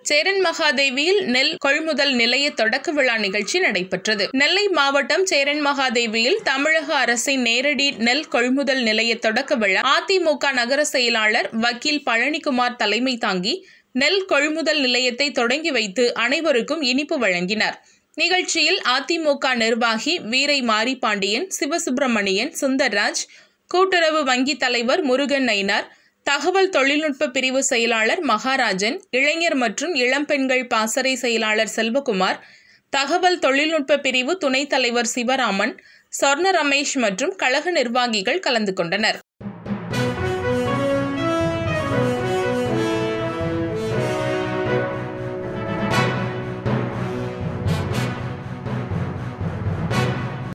சேரன் மகாதேவியில் நெல் கொள்முதல் நிலைய தொடக்க விழா நிகழ்ச்சி நடைபெற்றது நெல்லை மாவட்டம் சேரன் மகாதேவியில் தமிழக அரசின் நேரடி நெல் கொள்முதல் நிலைய தொடக்க விழா அதிமுக நகர செயலாளர் வக்கீல் பழனிக்குமார் தலைமை தாங்கி நெல் கொள்முதல் நிலையத்தை தொடங்கி வைத்து அனைவருக்கும் இனிப்பு வழங்கினார் நிகழ்ச்சியில் அதிமுக நிர்வாகி வீரை மாரிபாண்டியன் சிவசுப்பிரமணியன் சுந்தர்ராஜ் கூட்டுறவு வங்கி தலைவர் முருகன் நயினார் தகவல் தொழில்நுட்ப பிரிவு செயலாளர் மகாராஜன் இளைஞர் மற்றும் இளம்பெண்கள் பாசறை செயலாளர் செல்வகுமார் தகவல் தொழில்நுட்ப பிரிவு துணைத் தலைவர் சிவராமன் சொர்ண ரமேஷ் மற்றும் கழக நிர்வாகிகள் கலந்து கொண்டனர்